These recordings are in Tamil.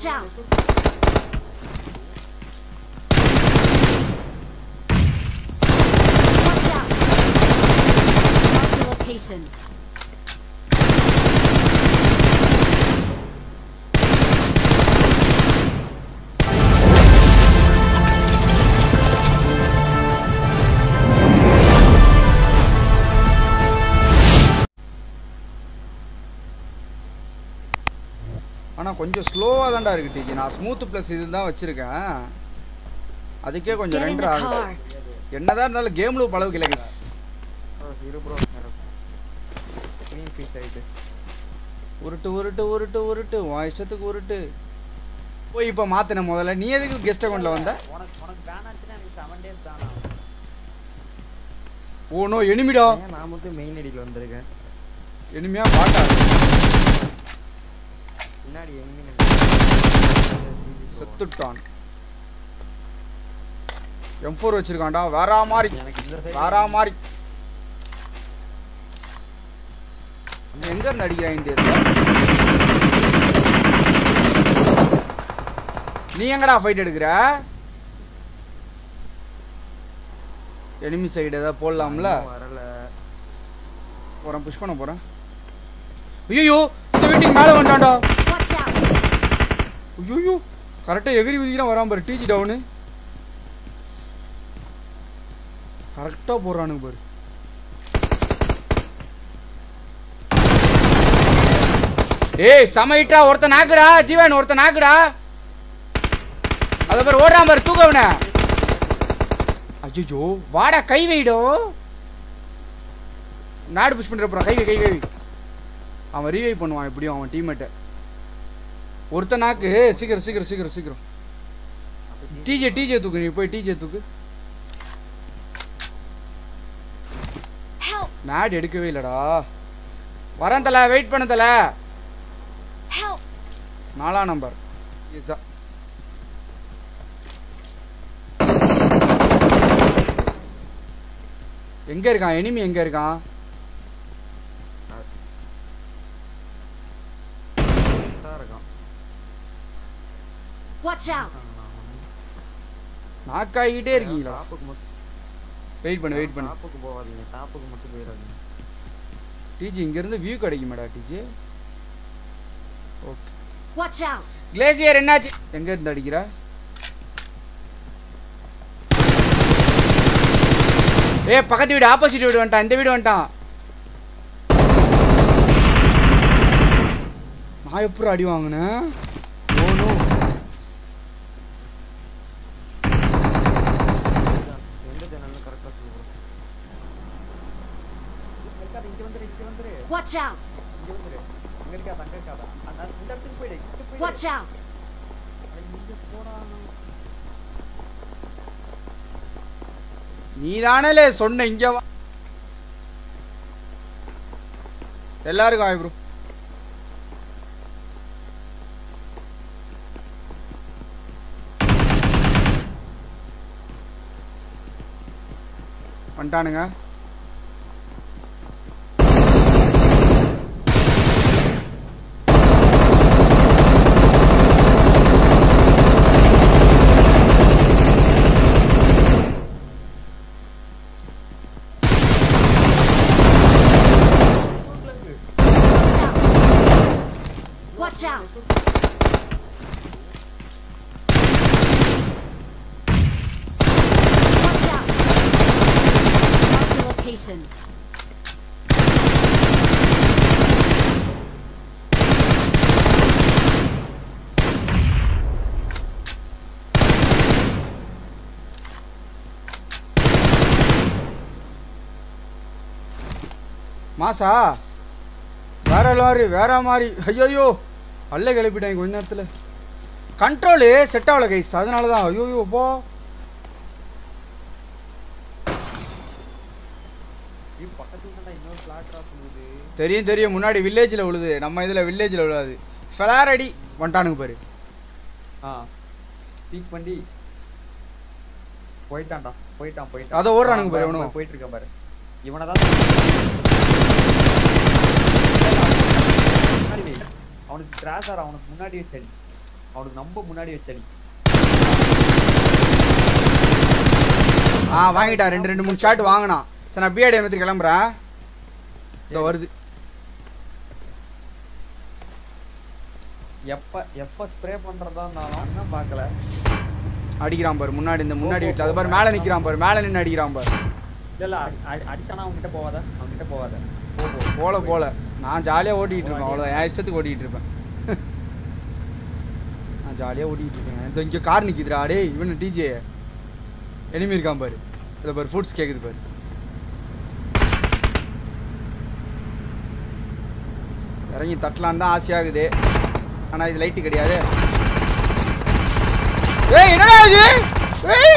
Watch out! Watch out! Mark the location. ஆனால் கொஞ்சம் ஸ்லோவாக தான்டா இருக்கு டிஜி நான் ஸ்மூத் ப்ளஸ் இது தான் வச்சுருக்கேன் அதுக்கே கொஞ்சம் Get in ரெண்டரை the ஆகுது car. என்னதான் இருந்தாலும் கேமில் பழகுல கைஸ் இரு ப்ரோ க்ளீன் பீஸ் ஆயிட்டு உருட்டு உருட்டு உருட்டு உருட்டு உன் இஷ்டத்துக்கு உருட்டு போய் இப்போ மாற்றின முதல்ல நீ எதுக்கு கெஸ்ட் அக்கௌண்ட்டில் வந்த உனக்கு உனக்கு பேன் ஆச்சுன்னா எனக்கு செவன் டேஸ் பேன் ஆகும் ஓ நோ எனிமிடா ஏன் நான் மட்டும் மெயின் ஐடியில் வந்திருக்கேன் எனிமையா பாட்டாது பின்னாடி எங்கே செத்துட்டான் எம் ஃபோர் வச்சிருக்கான்டா வேறா மாதிரி எனக்கு இந்த சைடு வேறா மாதிரி அவன் எங்க இருந்து அடிக்கிறான் இந்த இதுல? நீ எங்கடா ஃபைட் எடுக்கிற எனிமி சைடு ஏதாவது போடலாம்ல வரல போறேன் புஷ் பண்ண போறேன் ஐயோ இந்த வீட்டுக்கு மேலே வந்துட்டான்டா Watch out! ஐயோ கரெக்டாக எகிரி குதிக்கிறான் வரான் பாரு டிஜி டவுனு கரெக்டாக போடுறானுங்க பாரு ஏய் சமைட்டா ஒருத்த நாக்குடா ஜீவன் ஒருத்த நாக்குடா அத பாரு ஓடுறான் பாரு தூக்கவன அஜிஜோ வாடா கை வைடோ நாடு புஷ் பண்ணிட்டு போறான் கை வை கை வை அவன் ரீவைவ் பண்ணுவான் எப்படியும் அவன் டீம்மேட்டை ஒருத்த நாக்கு சீக்கிரம் சீக்கிரம் சீக்கிரம் சீக்கிரம் டிஜே டிஜே தூக்கு நீ போய் டிஜே தூக்கு Help! நாடு எடுக்கவே இல்லடா வரேன் தல வெயிட் பண்ண தல Help! நாலாம் நம்பர் இசா எங்க இருக்கான் எனிமி எங்க இருக்கான் தான் இருக்கான் Watch out! நாக்காகிட்டே இருக்கீங்களா டாப்புக்கு மட்டும் வெயிட் பண்ணு வெயிட் பண்ணு டாப்புக்கு போகாதீங்க டாப்புக்கு மட்டும் போயிடாதீங்க டிஜி இங்க இருந்து வியூ கிடைக்குமாடா டிஜி ஓகே Watch out! கிளேசியர் என்னாச்சு எங்க இருந்து அடிக்கிற ஏ பக்கத்து வீடு ஆப்போசிட் வீடு வந்துட்டான் இந்த வீடு வந்துட்டான் நான் எப்படி அடி வாங்கினேன் ஓனோ எந்த சேனல்னு கரெக்டாக சொல்லுவோம் இருக்காது இங்க வந்துரு இங்க வந்துரு Watch out! இங்க வந்துரு இங்க இருக்காது அங்க இருக்காதா அந்த இந்த இடத்துக்கு போயிடு இங்க போயிடு Watch out! இங்க போடா நீ தானே சொன்ன இங்க வா எல்லாருக்கும் ஆய் ப்ரோ வந்துட்டானுங்க Watch out! Watch out! Mark the location. மாசா வேற லாரி வேற மாதிரி ஐயோயோ அல்ல கிளப்பிட்டாங்க கொஞ்ச நேரத்தில் கண்ட்ரோலு செட் ஆகல கைஸ் அதனால தான் ஐயோயோ போ இது பக்கத்துல தான் இன்னொரு ஃபிளாட் ட்ராப் பண்ணுது தெரியும் தெரியும் முன்னாடி வில்லேஜில் விழுது நம்ம இதில் வில்லேஜில் விழாது ஃபெலாரடி வந்துட்டானுங்க பாரு ஆ பீக் பண்ணி போயிட்டான்டா போயிட்டான் போயிட்டான் அதோ ஓடுறானுங்க பாரு இவனும். போயிட்டு இருக்கான் பாரு இவனை தான் முன்னாடி வை. அவனுக்கு கிராஸ் ஆற அவனுக்கு முன்னாடியே சரி அவனுக்கு நம்ம முன்னாடி வச்சடி ஆ வாங்கிட்டா ரெண்டு ரெண்டு மூணு ஷாட் வாங்கினான் சரி நான் பிஆடி எடுத்து கிளம்புறேன் இதோ வருது எப்ப எப்ப ஸ்ப்ரே பண்றதா இருந்தாலும் இன்னும் பார்க்கல அடிக்கிறான் பாரு முன்னாடி இந்த முன்னாடி வீட்டில் அது பாரு மேலே நிற்கிறான் பாரு மேலே நின்று அடிக்கிறான் பாரு இல்ல இல்ல அடி- அடி- அடிச்சானா அவங்க கிட்ட போவாத அவங்க கிட்ட போவாத போ, போ. போல போல நான் ஜாலியாக ஓட்டிகிட்டு இருப்பேன் அவ்வளோதான் என் இஷ்டத்துக்கு ஓட்டிகிட்டு இருப்பேன் நான் ஜாலியாக ஓட்டிகிட்டு இருக்கேன் இந்த இங்கே கார் நிற்கிதுடா டேய் இவனு டிஜே எனிமி இருக்கான் பாரு இதில் பாரு ஃபுட்ஸ் கேட்குது பாரு இறங்கி தட்டலான்னு தான் ஆசையாகுது ஆனால் இது லைட்டு கிடையாது ஏய் என்னடா இது ஏய்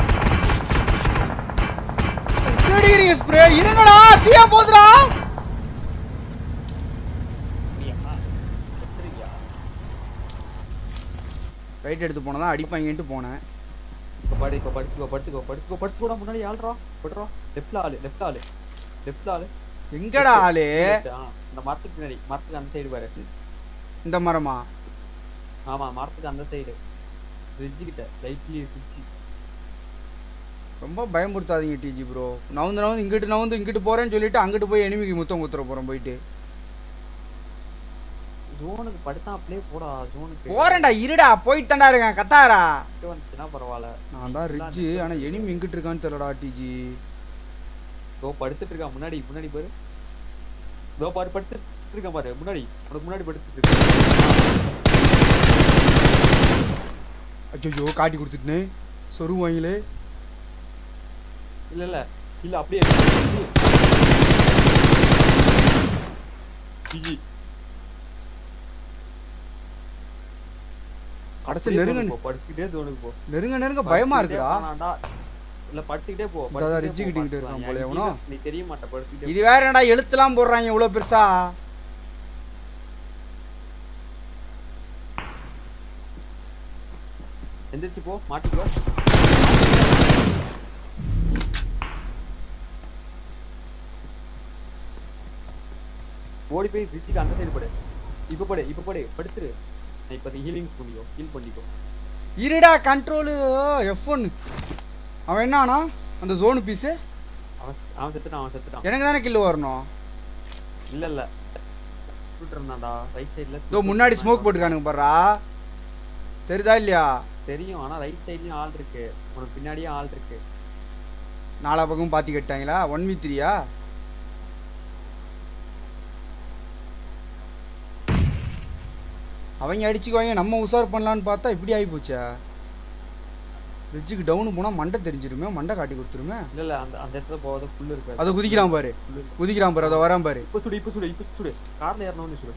அடிக்கிறீங்க ஸ்ப்ரே இருங்கடா தீயா போதுடா நீயா? செத்துருவியா? ரைட் எடுத்து போனதான் அடிப்பாங்கன்ட்டு போனேன் இப்ப படு இப்ப படுத்துக்கோ படுத்துக்கோ படுத்துக்கோ படுத்துக்கோ முன்னாடி ஆள்றா படுறா லெஃப்ட்ல ஆளு லெஃப்ட்ல ஆளு லெஃப்ட்ல ஆளு எங்கடா ஆளு Left, ஆ. இந்த மரத்துக்கு பின்னாடி மரத்துக்கு அந்த சைடு பாரு இந்த மரமா ஆமா மரத்துக்கு அந்த சைடு ஃப்ரிட்ஜ் கிட்ட லைட்லி ஃப்ரிட்ஜ் ரொம்ப பயமுறுத்தாதீங்க டிஜி ப்ரோ நவுந்து நவுந்து இங்கிட்டு நவுந்து இங்கிட்டு போறேன்னு சொல்லிட்டு அங்கிட்டு போய் எனிமிக்கு முத்தம் குத்துற போறோம் போயிட்டு ஜோனுக்கு படுத்தா அப்படியே போடா ஜோனுக்கு போறேன்டா இருடா போயிட்டு தான்டா இருக்கேன் கத்தாரா கிட்ட வந்துச்சுன்னா பரவாயில்ல நான் தான் ரிட்ஜு ஆனா எனிமி எங்கிட்டு இருக்கான்னு தெரியலடா டிஜி இதோ படுத்துட்டு இருக்கான் முன்னாடி முன்னாடி பாரு இதோ பாரு படுத்துட்டு இருக்கான் பாரு முன்னாடி உனக்கு முன்னாடி படுத்துட்டு இருக்கான் ஐயோ காட்டி கொடுத்துட்டுனே சொருவாங்களே இல்ல இல்ல இல்ல அப்படியே ஜிஜி கடைசி அப்படியே நெருங்க ஜோனுக்கு போ, படுத்துக்கிட்டே ஜோனுக்கு போ நெருங்க நெருங்க பயமா படுத்துக்கிட்டே இருக்குடா போனான்டா. இல்ல படுத்துக்கிட்டே போ இந்தா படுத்துக்கிட்டே ரிஜி போ, கிட்டிக்கிட்டு பார்த்துக்கலாம். இருக்கான் போல என் எவனோ. கீழ நீ தெரிய மாட்ட படுத்துக்கிட்டே இது வேற என்னடா எழுத்துலாம் போடுறாங்க இவ்வளவு பெருசா எந்திரிச்சு போ மாட்டிக்கோ ஓடி போய் ரிச்சிக்கு அந்த சைடு படு இப்ப படு இப்ப படு படுத்துரு நான் இப்ப ஹீலிங் பண்ணிக்கோ ஹீல் பண்ணிக்கோ இருடா கண்ட்ரோலு எஃப் ஒன் அவன் என்ன ஆனா அந்த ஜோனு பீஸு அவன் அவன் செத்துட்டான் அவன் செத்துட்டான் எனக்கு தானே கில்லு வரணும் இல்ல இல்ல ஷூட்டர் இருந்தான்டா ரைட் சைடுல இதோ முன்னாடி ஸ்மோக் போட்டுருக்கானுங்க பாருடா தெரியுதா இல்லையா தெரியும் ஆனா ரைட் சைடுலயும் ஆள் இருக்கு உனக்கு பின்னாடியே ஆள் இருக்கு நாலா பக்கம் பாத்தி கட்டாங்களா ஒன் வி த்ரீயா அவங்க அடிச்சுக்குவாங்க நம்ம உஷார் பண்ணலான்னு பார்த்தா இப்படி ஆகி போச்சா ரிட்ஜுக்கு டவுனு போனால் மண்டை தெரிஞ்சிருமே மண்டை காட்டி கொடுத்துருமே இல்ல இல்ல அந்த அந்த இடத்துல போகாத புல் இருக்கு அதை குதிக்கிறான் பாரு புல்லு இருக்கு. குதிக்கிறான் பாரு அதை வரான் பாரு இப்ப சுடு இப்ப சுடு இப்ப சுடு கார்ல ஏறணும்னு சுடு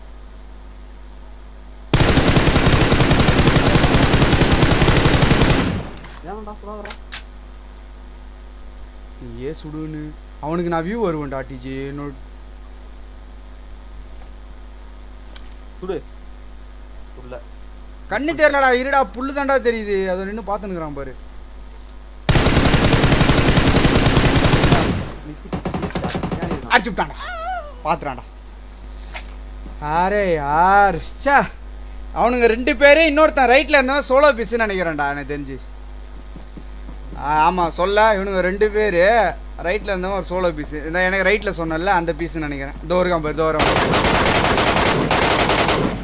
ஏன்டா சுடாதடா நீ ஏன் சுடுன்னு அவனுக்கு நான் வியூ வருவேன்டா டிஜி என்னோட சுடு சுடல கண்ணு தெரியலடா இருடா புல்லு தாண்டா தெரியுது அதை நின்று பார்த்துனுக்குறான் பாரு அடிச்சு விட்டான்டா பார்த்துறான்டா அரே யார் ச்சே அவனுங்க ரெண்டு பேரு இன்னொருத்தன் ரைட்டில் இருந்தவன் சோலோ பீஸ்ன்னு நினைக்கிறேன்டா எனக்கு தெரிஞ்சு ஆ, ஆமாம் சொல்ல இவனுங்க ரெண்டு பேர் ரைட்டில் இருந்தவன் ஒரு சோலோ பீஸு இந்த எனக்கு ரைட்டில் சொன்னல அந்த பீஸ்ன்னு நினைக்கிறேன் தோருக்கான் பாரு தோரம்